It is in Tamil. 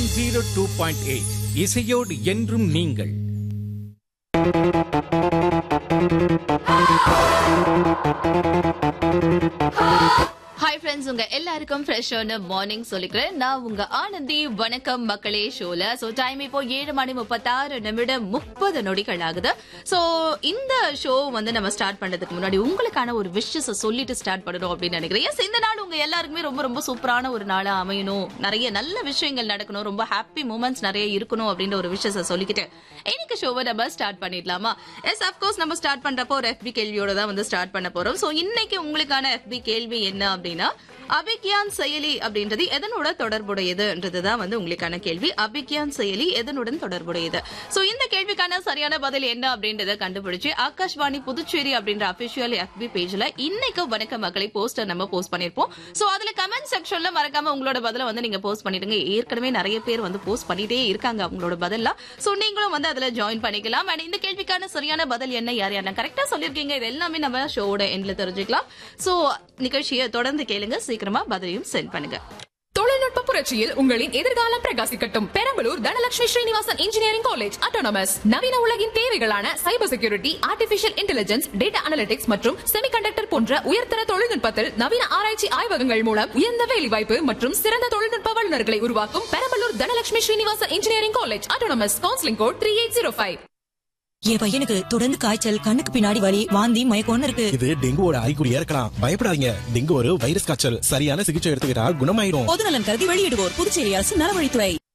ஜீரோ டூ பாயிண்ட் எயிட் இசையோடு என்றும் நீங்கள் ஹாய் ஃப்ரெண்ட்ஸ் உங்க எல்லாருக்கும் ஃப்ரெஷ்ஷான மார்னிங் சொல்லிக்கிறேன் நான் உங்க ஆனந்தி வணக்கம் மக்களே ஷோல சோ டைம் இப்போ ஏழு மணி முப்பத்தாறு நிமிடம் முப்பது நொடிகள் ஆகுது சோ இந்த ஷோ வந்து நம்ம ஸ்டார்ட் பண்றதுக்கு முன்னாடி உங்களுக்கான ஒரு விஷஸ் சொல்லிட்டு ஸ்டார்ட் பண்ணணும் அப்படின்னு நினைக்கிறேன் Yes, இந்த நாள் உங்க எல்லாருக்குமே ரொம்ப ரொம்ப சூப்பரான ஒரு நாளா அமையணும் நிறைய நல்ல விஷயங்கள் நடக்கணும் ரொம்ப ஹாப்பி மூமெண்ட்ஸ் நிறைய இருக்கணும் அப்படின்ற ஒரு விஷயத்தை சொல்லிக்கிட்டு இன்னைக்கு ஷோவை நம்ம ஸ்டார்ட் பண்ணிடலாமா எஸ் அப்கோர்ஸ் நம்ம ஸ்டார்ட் பண்றப்போ ஒரு எஃபி கேள்வியோட தான் வந்து ஸ்டார்ட் பண்ண போறோம் சோ இன்னைக்கு உங்களுக்கான எஃபி கேள்வி என்ன அப்படின்னா அபிக்யான் செயலி அப்படின்றது எதனோட தொடர்புடையதுன்றதுதான் வந்து உங்களுக்கான கேள்வி அபிக்யான் செயலி எதனுடன் தொடர்புடையது சோ இந்த கேள்விக்கான சரியான பதில் என்ன அப்படின்றத கண்டுபிடிச்சு ஆகாஷ்வாணி புதுச்சேரி அப்படின்ற அபிஷியல் எஃபி பேஜ்ல இன்னைக்கு வணக்க மக்களை போஸ்டர் நம்ம போஸ்ட் பண்ணிருப்போம் சோ அதுல கமெண்ட் செக்ஷன்ல மறக்காம உங்களோட பதில வந்து நீங்க போஸ்ட் பண்ணிடுங்க ஏற்கனவே நிறைய பேர் வந்து போஸ்ட் பண்ணிட்டே இருக்காங்க அவங்களோட பதிலாம் சோ நீங்களும் வந்து அதுல ஜாயின் பண்ணிக்கலாம் அண்ட் இந்த கேள்விக்கான சரியான பதில் என்ன யார் யாரெல்லாம் கரெக்டா சொல்லிருக்கீங்க இது எல்லாமே நம்ம ஷோவோட எண்ட்ல தெரிஞ்சுக்கலாம் சோ நிகழ்ச்சியை தொடர்ந்து கேளுங்க சீக்கிரமா பதிலையும் சென்ட் பண்ணுங்க தொழில்நுட்ப புரட்சியில் உங்களின் எதிர்காலம் பிரகாசிக்கட்டும் Perambalur Dhanalakshmi Srinivasan engineering college autonomous நவீன உலகின் தேவைகளான cyber security artificial intelligence data analytics மற்றும் செமிகண்டக்டர் போன்ற உயர்தர தொழில்நுட்பத்தில் நவீன ஆராய்ச்சி ஆய்வகங்கள் மூலம் உயர்ந்த வேலைவாய்ப்பு மற்றும் சிறந்த தொழில்நுட்ப வல்லுநர்களை உருவாக்கும் Perambalur Dhanalakshmi Srinivasan engineering college autonomous counselling code three eight zero five என் பையனுக்கு தொடர்ந்து காய்ச்சல் கண்ணுக்கு பின்னாடி வலி வாந்தி மயக்கம்னு இருக்கு இது டெங்குவோட அறிகுறியா இருக்கலாம் பயப்படாதீங்க டெங்கு ஒரு வைரஸ் காய்ச்சல் சரியான சிகிச்சை எடுத்துக்கிட்டா குணமாயிரும் பொதுநலன் கருதி வெளியிடுவோர் புதுச்சேரி அரசு நலவழித்துறை